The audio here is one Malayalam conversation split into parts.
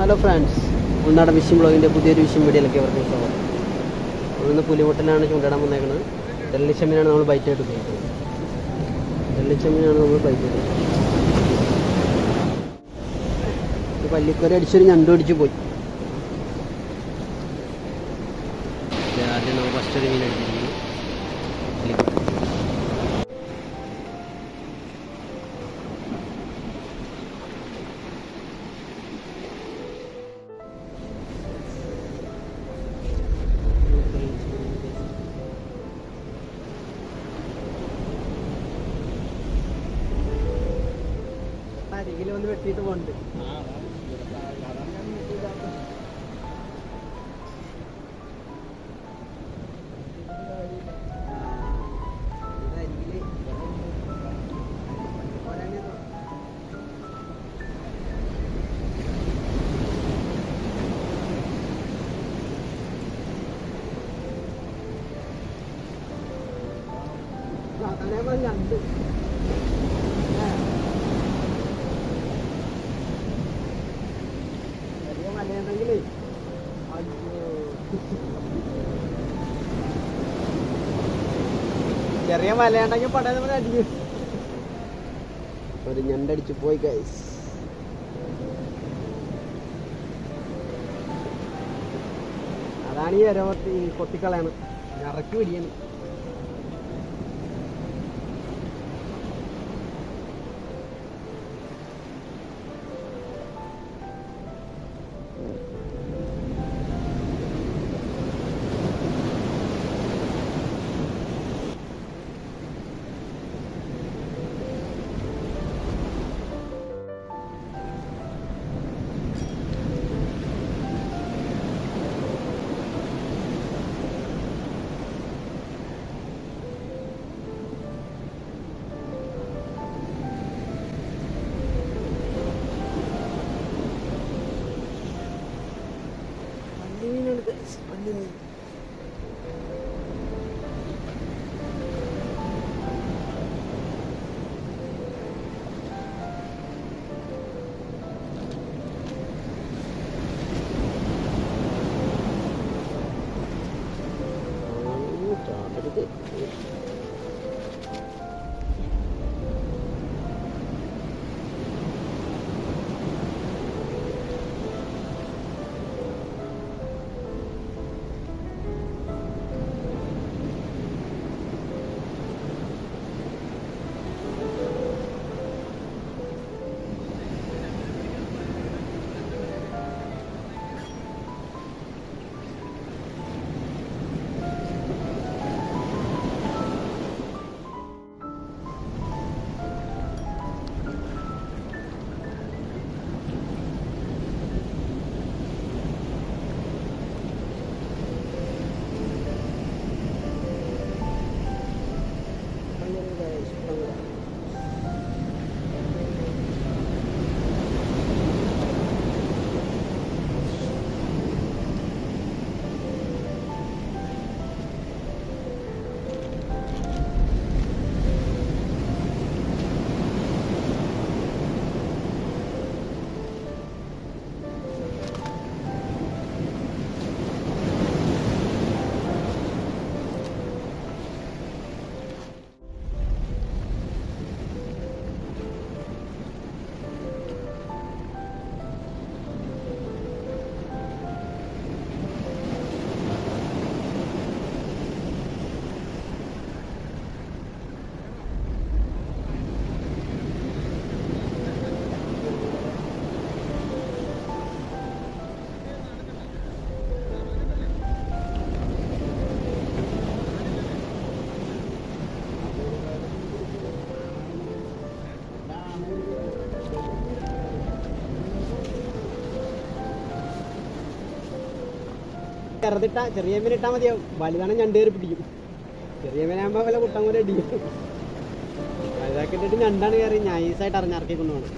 ഹലോ ഫ്രണ്ട്സ് ഉൾനാടൻ വിഷയം ബ്ലോഗിൻ്റെ പുതിയൊരു വിഷയം വീഡിയോയിലേക്ക് അവർക്ക് സ്വാഗതം നമ്മളിന്ന് പുലിമുട്ടലാണ് ചൂണ്ടിടാൻ വന്നേക്കുന്നത് തെള്ളിച്ചമ്മീനാണ് നമ്മൾ ബൈറ്റായിട്ട് ഉപയോഗിക്കുന്നത് തെള്ളിച്ചമ്മീനാണ് നമ്മൾ ബൈറ്റായിട്ട് ഒരു പല്ലിക്കൊര അടിച്ചൊരു ഞണ്ടു അടിച്ച് പോയി ഇത് ആദ്യം നമ്മൾ ഫസ്റ്റ് ഒരു മീൻ അടിച്ചിരിക്കുന്നു പല്ലിക്കൊര. അരികിൽ വന്ന് വെട്ടിയിട്ട് പോണ്ട് ഞണ്ട് ചെറിയ മലയുണ്ടെങ്കിലേ ചെറിയ മലയുണ്ടെങ്കിൽ പടയം നമ്മൾ അടിക്കും ഒരു ഞണ്ടടിച്ച് പോയി ഗൈസ് അതാണ് ഈ അരവത്തി കൊത്തിക്കളയാണ് ഇറക്കി പിടിയാണ് പല്ലിമീനാണ് guys, പല്ലിമീൻ. ആ, ചാടരുത്. ഭയങ്കര guys, ഭയങ്കര. ചെറുതിട്ട ചെറിയ മീൻ ഇട്ടാൽ മതിയാവും വലുതാണ് ഞണ്ട് കയറി പിടിക്കും ചെറിയ മീനാകുമ്പോൾ വല്ല കുട്ടം കൂടെ അടിക്കും വലുതാക്കി ഇട്ടിട്ട് ഞണ്ടാണ് കയറി നൈസായിട്ട് അറിഞ്ഞിറക്കി കൊണ്ടുപോകണം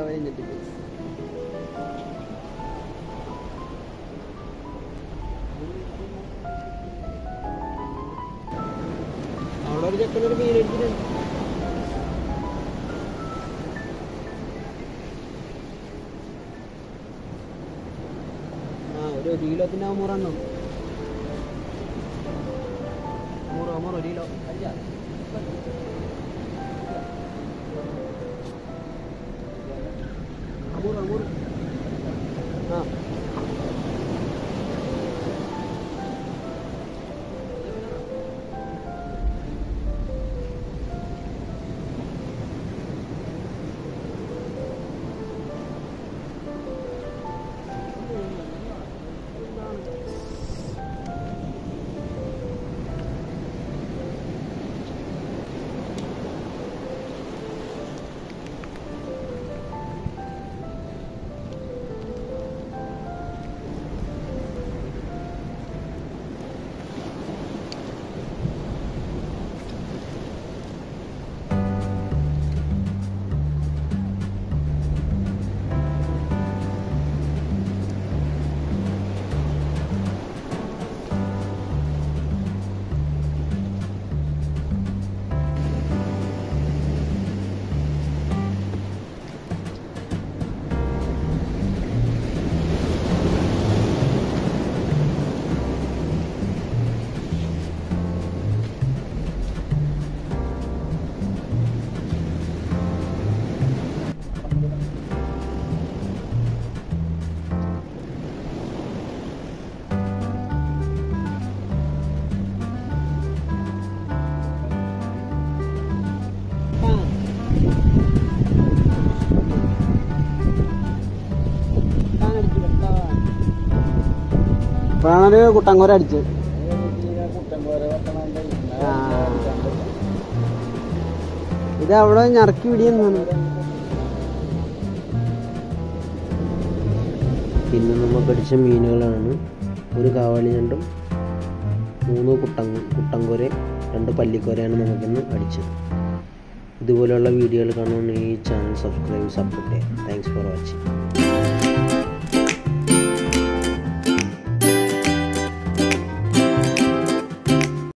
എല്ലാവരെയും ഞെട്ടിപ്പോയി അവിടെ ഒരു ചെക്കനൊരു മീൻ അടിച്ചിട്ടുണ്ട് ആ ഒരു ഒരു കിലോത്തിന്റെ അമൂറെണ്ണം അമൂറ് അമൂറ് ഒരു കിലോ അമൂറ് അമൂറ് ആ ഇപ്പോഴാണ് കുട്ടങ്കോര അടിച്ചത് ആ. ഇത് അവിടെ ഞറക്കി പിടിയെന്നാണ് പിന്നെ നമുക്ക് അടിച്ച മീനുകളാണ് ഒരു കാവാളി ഞണ്ടും മൂന്ന് കുട്ടൻ കുട്ടൻകൊര രണ്ട് പല്ലിക്കൊരയാണ് നമുക്കിന്ന് അടിച്ചത് ഇതുപോലെയുള്ള വീഡിയോകൾ കാണുവാൻ ഈ ചാനൽ സബ്സ്ക്രൈബ് സപ്പോർട്ട് ചെയ്യാം താങ്ക്സ് ഫോർ വാച്ചിങ്